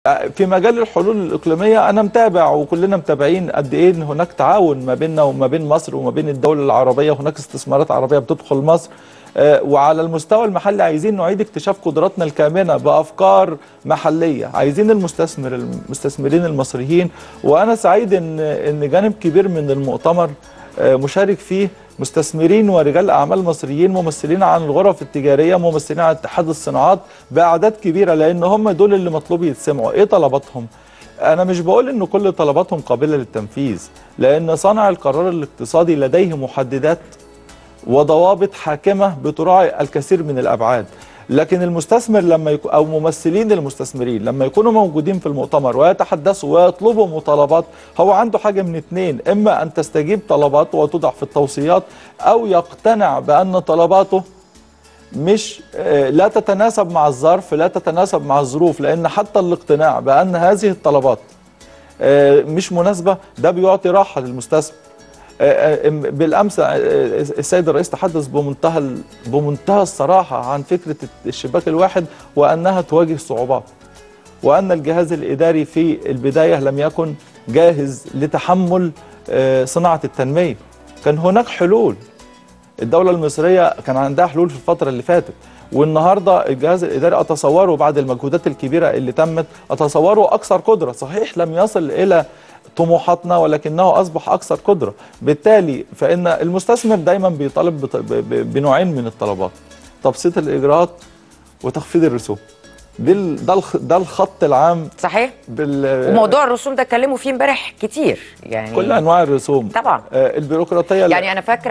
في مجال الحلول الاقليميه انا متابع وكلنا متابعين قد ايه ان هناك تعاون ما بيننا وما بين مصر وما بين الدول العربيه وهناك استثمارات عربيه بتدخل مصر آه، وعلى المستوى المحلي عايزين نعيد اكتشاف قدراتنا الكامنه بافكار محليه عايزين المستثمر المستثمرين المصريين وانا سعيد ان ان جانب كبير من المؤتمر آه، مشارك فيه مستثمرين ورجال اعمال مصريين ممثلين عن الغرف التجاريه ممثلين عن اتحاد الصناعات باعداد كبيره لان هم دول اللي مطلوب يتسمعوا ايه طلباتهم انا مش بقول ان كل طلباتهم قابله للتنفيذ لان صانع القرار الاقتصادي لديه محددات وضوابط حاكمه بتراعي الكثير من الابعاد لكن المستثمر لما يكون او ممثلين المستثمرين لما يكونوا موجودين في المؤتمر ويتحدثوا ويطلبوا مطالبات هو عنده حاجه من اتنين اما ان تستجيب طلباته وتوضع في التوصيات او يقتنع بان طلباته مش آه، لا تتناسب مع الظرف لا تتناسب مع الظروف لان حتى الاقتناع بان هذه الطلبات آه، مش مناسبه ده بيعطي راحه للمستثمر آه، آه، بالامس آه، السيد الرئيس تحدث بمنتهى ال- بمنتهى الصراحه عن فكره الشباك الواحد وانها تواجه صعوبات وان الجهاز الاداري في البدايه لم يكن جاهز لتحمل آه، صناعه التنميه كان هناك حلول الدوله المصريه كان عندها حلول في الفتره اللي فاتت والنهارده الجهاز الاداري اتصوره بعد المجهودات الكبيره اللي تمت اتصوره اكثر قدره صحيح لم يصل الى طموحاتنا ولكنه اصبح اكثر قدره بالتالي فان المستثمر دايما بيطالب بط- ب- ب- بنوعين من الطلبات تبسيط الاجراءات وتخفيض الرسوم دي ال- ده الخ- ده الخط العام صحيح بال وموضوع الرسوم ده اتكلموا فيه امبارح كتير يعني كل انواع الرسوم طبعا آه، البيروقراطيه يعني انا فاكره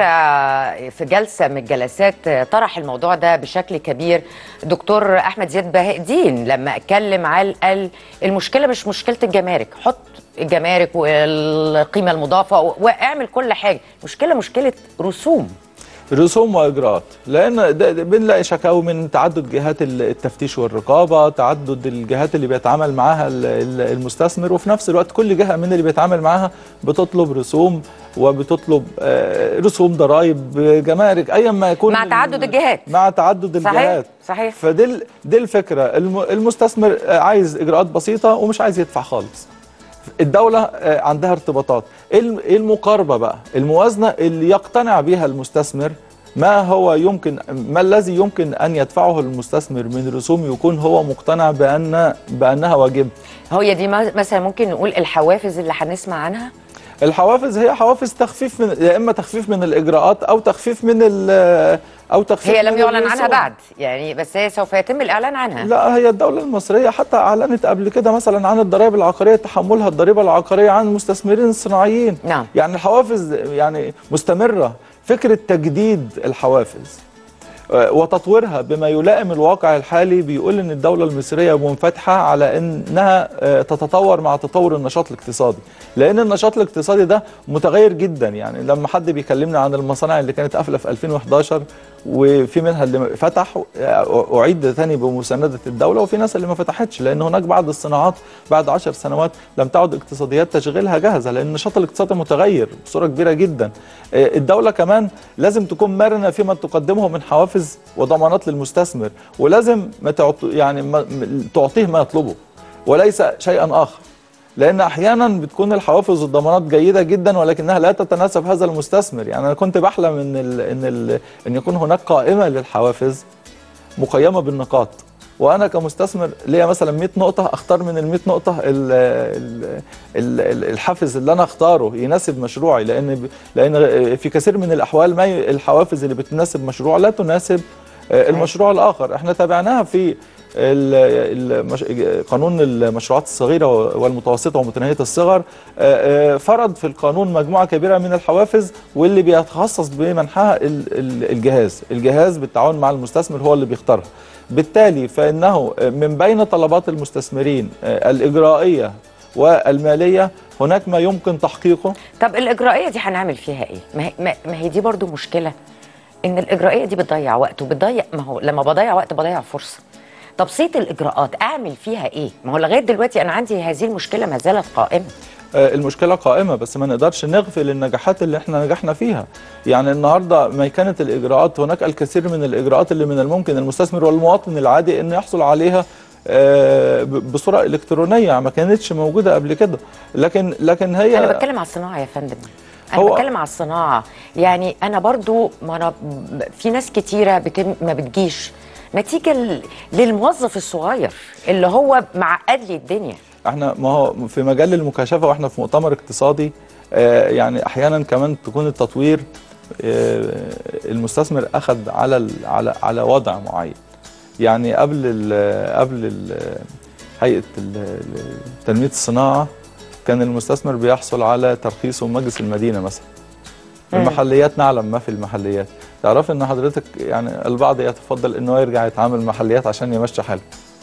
في جلسه من الجلسات طرح الموضوع ده بشكل كبير دكتور احمد زياد بهاء الدين لما اتكلم على قال المشكله مش مشكله الجمارك حط الجمارك والقيمه المضافه واعمل كل حاجه المشكله مشكله رسوم رسوم واجراءات لان ده- ده بنلاقي شكاوى من تعدد جهات ال- التفتيش والرقابه تعدد الجهات اللي بيتعامل معاها ال- ال- المستثمر وفي نفس الوقت كل جهه من اللي بيتعامل معاها بتطلب رسوم وبتطلب آه، رسوم ضرائب جمارك ايا ما يكون مع ال- تعدد الجهات. مع تعدد صحيح الجهات صحيح فدي ال- دي الفكره الم- المستثمر آه، عايز اجراءات بسيطه ومش عايز يدفع خالص الدولة آه، عندها ارتباطات ايه الم- إيه المقاربة بقى الموازنة اللي يقتنع بها المستثمر ما هو يمكن ما الذي يمكن ان يدفعه المستثمر من رسوم يكون هو مقتنع بان بانها واجب هي دي ما- مثلا ممكن نقول الحوافز اللي هنسمع عنها الحوافز هي حوافز تخفيف من يا اما تخفيف من الاجراءات او تخفيف من ال- او تخفيف هي لم من يعلن عنها الرسوم. بعد يعني بس هي سوف يتم الاعلان عنها لا هي الدولة المصرية حتى أعلنت قبل كده مثلا عن الضرائب العقارية تحملها الضريبة العقارية عن المستثمرين الصناعيين نعم يعني الحوافز يعني مستمرة فكرة تجديد الحوافز آه، وتطويرها بما يلائم الواقع الحالي بيقول ان الدولة المصرية منفتحة على انها آه، تتطور مع تطور النشاط الاقتصادي لان النشاط الاقتصادي ده متغير جدا يعني لما حد بيكلمنا عن المصانع اللي كانت قافلة في 2011 وفي منها اللي فتح آه، اعيد ثاني بمساندة الدولة وفي ناس اللي ما فتحتش لان هناك بعض الصناعات بعد عشر سنوات لم تعد اقتصاديات تشغيلها جاهزة لان النشاط الاقتصادي متغير بصورة كبيرة جدا آه، الدولة كمان لازم تكون مرنة فيما تقدمه من حوافز وضمانات للمستثمر ولازم ما تعط يعني ما م- تعطيه ما يطلبه وليس شيئا اخر لان احيانا بتكون الحوافز والضمانات جيده جدا ولكنها لا تتناسب هذا المستثمر يعني انا كنت بحلم ان ال ان ال ان يكون هناك قائمه للحوافز مقيمه بالنقاط وانا كمستثمر ليا مثلا 100 نقطه اختار من ال 100 نقطه ال ال ال الحافز اللي انا اختاره يناسب مشروعي لان ب- لان في كثير من الاحوال ما ي- الحوافز اللي بتناسب مشروع لا تناسب آه، المشروع الاخر احنا تابعناها في ال- المش... قانون المشروعات الصغيره والمتوسطه ومتناهيه الصغر آه، آه، فرض في القانون مجموعه كبيره من الحوافز واللي بيتخصص بمنحها ال- ال- الجهاز الجهاز بالتعاون مع المستثمر هو اللي بيختارها بالتالي فانه من بين طلبات المستثمرين آه، الاجرائيه والماليه هناك ما يمكن تحقيقه طب الاجرائيه دي هنعمل فيها ايه ما هي, ما ما هي دي برضو مشكله ان الاجرائيه دي بتضيع وقت وبتضيع ما هو لما بضيع وقت بضيع فرصه تبسيط الاجراءات اعمل فيها ايه ما هو لغايه دلوقتي انا عندي هذه المشكله ما زالت قائمه آه، المشكلة قائمة بس ما نقدرش نغفل النجاحات اللي احنا نجحنا فيها يعني النهاردة ما كانت الإجراءات هناك الكثير من الإجراءات اللي من الممكن المستثمر والمواطن العادي أن يحصل عليها آه، ب- بصوره الكترونيه ما كانتش موجوده قبل كده لكن لكن هي انا بتكلم على الصناعه يا فندم انا هو- بتكلم على الصناعه يعني انا برضو ما انا ب- في ناس كتيره بتم ما بتجيش نتيجه ل- للموظف الصغير اللي هو معقد لي الدنيا احنا ما هو في مجال المكاشفه واحنا في مؤتمر اقتصادي آه، يعني احيانا كمان تكون التطوير آه، المستثمر اخذ على ال- على على وضع معين يعني قبل ال قبل ال هيئه ال- ال- تنميه الصناعه كان المستثمر بيحصل على ترخيصه من مجلس المدينه مثلا في مم. المحليات نعلم ما في المحليات تعرف ان حضرتك يعني البعض يتفضل انه يرجع يتعامل محليات عشان يمشي حاله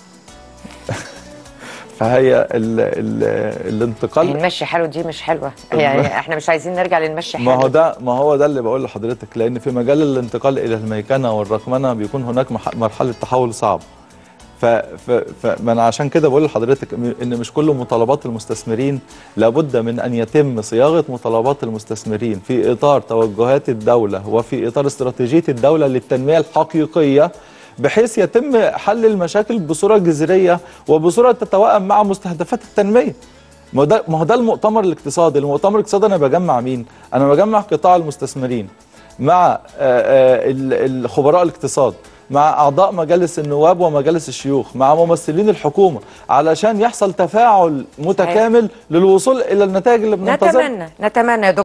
فهي ال ال الانتقال يعني نمشي حاله دي مش حلوه يعني احنا مش عايزين نرجع لنمشي حاله ما هو ده ما هو ده اللي بقول لحضرتك لان في مجال الانتقال الى الميكنه والرقمنه بيكون هناك مح- مرحله تحول صعب ف ف فما انا عشان كده بقول لحضرتك م- ان مش كل مطالبات المستثمرين لابد من ان يتم صياغه مطالبات المستثمرين في اطار توجهات الدوله وفي اطار استراتيجيه الدوله للتنميه الحقيقيه بحيث يتم حل المشاكل بصوره جذريه وبصوره تتوائم مع مستهدفات التنميه ما هو ده ما هو ده المؤتمر الاقتصادي، المؤتمر الاقتصادي انا بجمع مين؟ انا بجمع قطاع المستثمرين مع آه، آه، ال- الخبراء الاقتصاد مع اعضاء مجالس النواب ومجالس الشيوخ مع ممثلين الحكومه علشان يحصل تفاعل متكامل للوصول الى النتائج اللي بننتظرها نتمنى نتمنى يا دكتور